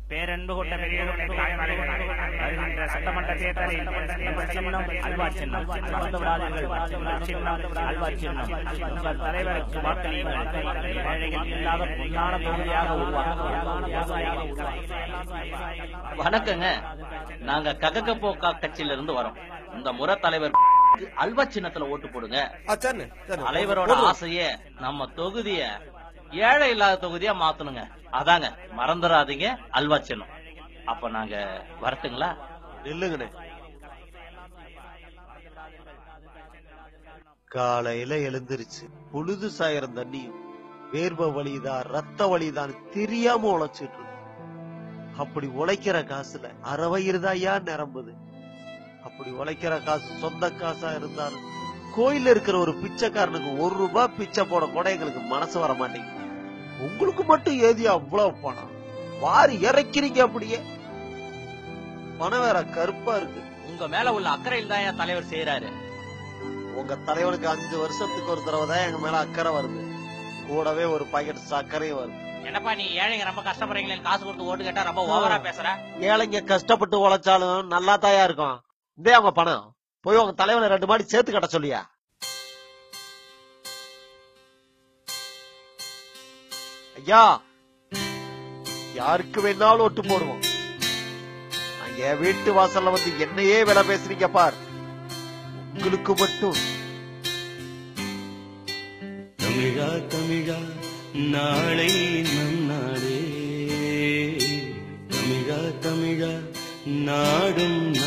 பேரன்பு கொண்ட பெரியவர்களே தாய்மார்களே வருகின்ற சட்டமன்ற தேர்தலில் எங்கள் சின்னம் அல்வா சின்னம் மறந்து விடாதீர்கள் உங்கள் சின்னம் அல்வா சின்னம் உங்கள் தலைவருக்கு வாக்களியுங்கள் ஏழைகள் இல்லாத பொன்னான தொகுதியாக உருவாக்கும் வணக்கங்க நாங்க ககக போக்கா கட்சியில இருந்து வரோம் இந்த முறை தலைவர் அல்வா சின்னத்துல ஓட்டு போடுங்க சரிண்ணே சரிண்ணே. தலைவரோட போடுறோம். ஆசையே நம்ம தொகுதிய ஏழை இல்லாத தொகுதியா மாத்தணுங்க அதாங்க மறந்துடாதீங்க அல்வா சின்னம் அப்ப நாங்க வரட்டுங்களா நில்லுங்கண்ணே காலையில எழுந்திருச்சு பொழுது சாயிரம் தண்ணியும் வேர்வை வலிதான் ரத்த வலிதான் தெரியாம உழைச்சிட்டு இருக்கு. அப்படி உழைக்கிற காசுல அரை வயிறு தான் ஏன் நிரம்புது அப்படி உழைக்கிற காசு சொந்த காசா இருந்தாலும் கோயில்ல இருக்கிற ஒரு பிச்சைக்காரனுக்கு ஒரு ரூபாய் பிச்சை போட கூட எங்களுக்கு மனசு வர மாட்டேங்குது உங்களுக்கு மட்டும் ஏதி அவ்வளவு பணம் வாரி இறக்கிறீங்க அப்படியே பணம் வேற கருப்பா இருக்கு உங்க மேல உள்ள அக்கறையில் தான் என் தலைவர் செய்யறாரு உங்க தலைவனுக்கு அஞ்சு வருஷத்துக்கு ஒரு தடவை தான் எங்க மேல அக்கறை வருது கூடவே ஒரு பாக்கெட் சர்க்கரையும் வருது என்னப்பா நீ ஏழைங்க ரொம்ப கஷ்டப்படுறீங்களேன்னு காசு கொடுத்து ஓட்டு கேட்டா ரொம்ப ஓவரா பேசுற ஏழைங்க கஷ்டப்பட்டு உழைச்சாலும் நல்லா தாயா இருக்கும் இதே அவங்க பணம் போய் உங்க தலைவனை ரெண்டு மாடி சேர்த்து கட்ட சொல்லியா ஐயா யாருக்கு வேணாலும் ஒட்டு போடுவோம் நான் என் வீட்டு வாசல்ல வந்து என்னையே விலை பேசுறீங்க பார் உங்களுக்கு மட்டும் தமிழா தமிழா நாளை நம் நாடே தமிழா தமிழா நாடும்